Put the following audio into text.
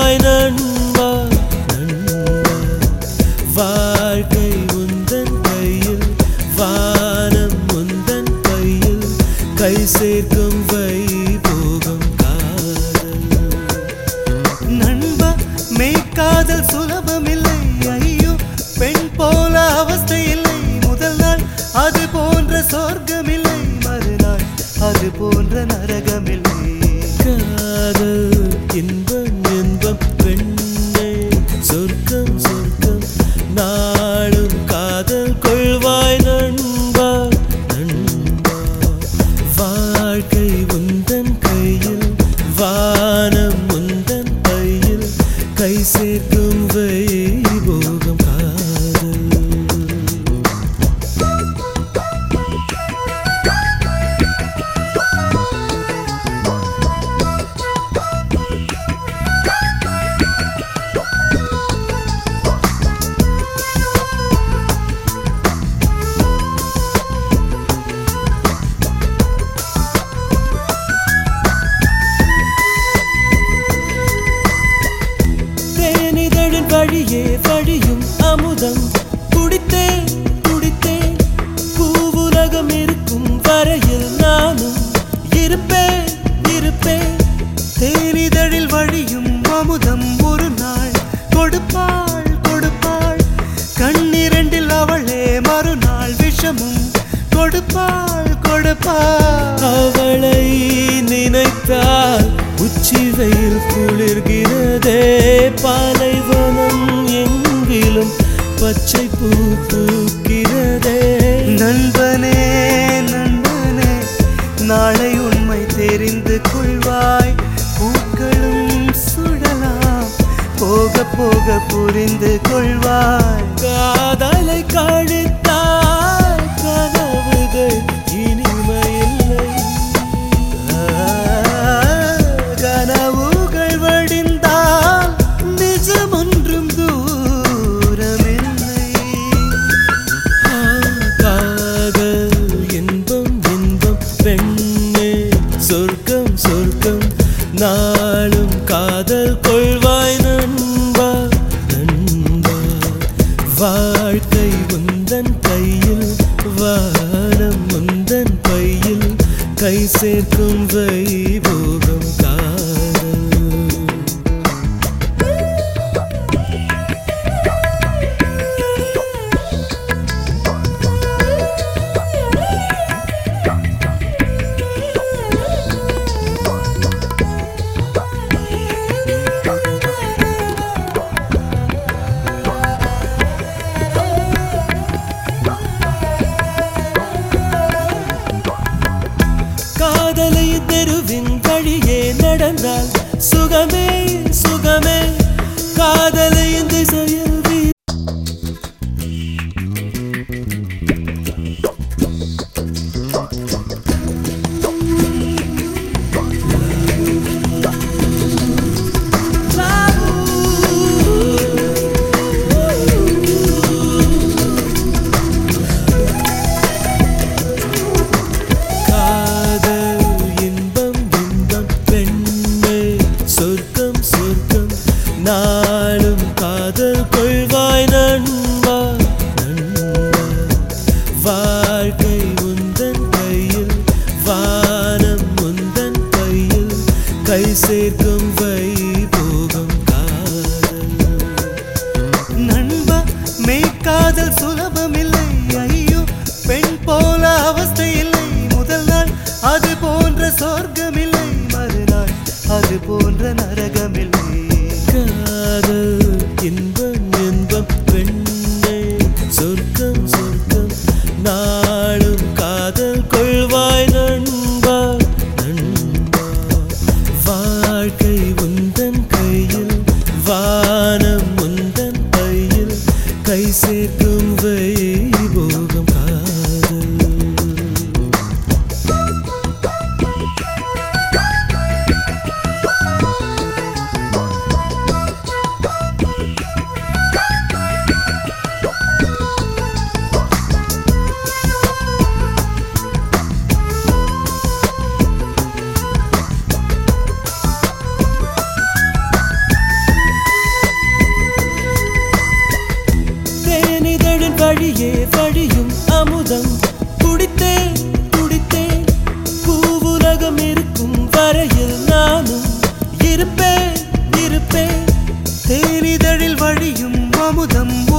கொள்வாய் நண்பா நண்பா வாழ்க்கை உந்தன் கையில் வானம் உந்தன் கையில் கை சேர்க்கும் வைபோகம் காதல் நண்பா மெய்க்காதல் சுலபமில்லை ஐயோ பெண் போல அவஸ்தை இல்லை முதல் நாள் அது போன்ற சொர்க்கமில்லை மறுநாள் அது போன்ற நரகமில்லை காதல் இன்பம் இன்பம் பெண்ணே சொர்க்கம் சொர்க்கம் நாளும் காதல் கொள்வாய் நண்பா நண்பா வாழ்க்கை உந்தன் கையில் வானம் உந்தன் கையில் கை சேர்க்கும் வைபோகம் காதல் தேனிதழின் வழியே வழியும் அமுதம் குடித்தேன் குடித்தேன் பூவுலகம் இருக்கும் வரையில் நானும் இருப்பேன் இருப்பேன் தேனிதழில் வழியும் அமுதம் ஒரு நாள் கொடுப்பாள் கொடுப்பாள் கண்ணிரண்டில் அவளே மறுநாள் விஷமும் கொடுப்பாள் கொடுப்பாள் அவளை நினைத்தால் உச்சி வெயில் குளிர்கிறதே பாலைவனம் எங்கிலும் பச்சை பூ பூக்கிறதே நண்பனே நண்பனே நாளை உண்மை தெரிந்து கொள்வாய் பூக்களும் சுடலாம் போக போக புரிந்து கொள்வாய் காதலை கழித்தால் கனவுகள் இனிமையில்லை கனவுகள் வடிந்தால் நிஜமொன்றும் தூரமில்லை ஆ, காதல் இன்பம் இன்பம் பெண்ணே சொர்க்கம் சொர்க்கம் நாளும் காதல் கொள்வாய் நண்பா நண்பா வாழ்க்கை உந்தன் கையில் வானம் உந்தன் கையில் கை சேர்க்கும் வைபோகம் காதல் காதலை தெருவின் வழியே நடந்தால் சுகமே சுகமே காதலை திசையில் வீ- காதல் இன்பம் இன்பம் பெண்ணே சொர்க்கம் சொர்க்கம் நாளும் காதல் கொள்வாய் நண்பா நண்பா வாழ்க்கை உந்தன் கையில் வானம் உந்தன் கையில் கை சேர்க்கும் வைபோகம் காதல் நண்பா மெய்க்காதல் சுலபமில்லை ஐயோ பெண் போல அவஸ்தை இல்லை முதல் நாள் அது போன்ற சொர்க்கமில்லை மறுநாள் அது போன்ற நரகமில்லை காதல் இன்பம் இன்பம் பெண்ணே சொர்க்கம் சொர்க்கம் நாளும் காதல் கொள்வாய் நண்பா நண்பா வாழ்க்கை உந்தன் கையில் வானம் உந்தன் கையில் கை சேர்க்கும் வைபோகம் காதல் துடித்தேன் துடித்தேன் பூவுலகம் இருக்கும் வரையில் நானும் இருப்பேன் இருப்பேன் தேனிதழில் வழியும் அமுதம்